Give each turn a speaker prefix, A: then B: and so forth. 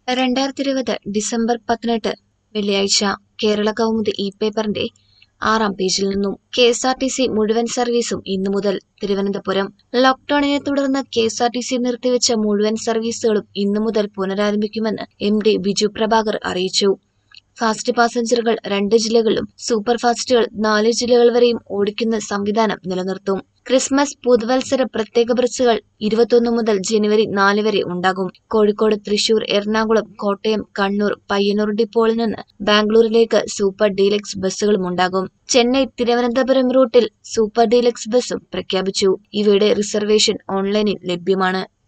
A: രണ്ടായിരത്തി ഇരുപത് ഡിസംബർ പതിനെട്ട് വെള്ളിയാഴ്ച കേരള കൗമുദി ഇ പേപ്പറിന്റെ ആറാം പേജിൽ നിന്നും K S R T C മുഴുവൻ സർവീസും ഇന്നു മുതൽ തിരുവനന്തപുരം ലോക്ഡൌണിനെ തുടർന്ന് K S R T C നിർത്തിവെച്ച മുഴുവൻ സർവീസുകളും ഇന്നു മുതൽ പുനരാരംഭിക്കുമെന്ന് എം ഡി ബിജു പ്രഭാകർ അറിയിച്ചു ഫാസ്റ്റ് പാസഞ്ചറുകൾ രണ്ട് ജില്ലകളിലും സൂപ്പർ ഫാസ്റ്റുകൾ നാല് ജില്ലകൾ വരെയും ഓടിക്കുന്ന സംവിധാനം നിലനിർത്തും ക്രിസ്മസ് പുതുവത്സര പ്രത്യേക ബസ്സുകൾ ഇരുപത്തൊന്ന് മുതൽ ജനുവരി നാല് വരെ ഉണ്ടാകും കോഴിക്കോട് തൃശൂർ എറണാകുളം കോട്ടയം കണ്ണൂർ പയ്യന്നൂർ ഡിപ്പോളിൽ നിന്ന് ബാംഗ്ലൂരിലേക്ക് സൂപ്പർ ഡീലക്സ് ബസ്സുകളും ഉണ്ടാകും ചെന്നൈ തിരുവനന്തപുരം റൂട്ടിൽ സൂപ്പർ ഡീലക്സ് ബസ്സും പ്രഖ്യാപിച്ചു ഇവയുടെ റിസർവേഷൻ ഓൺലൈനിൽ ലഭ്യമാണ്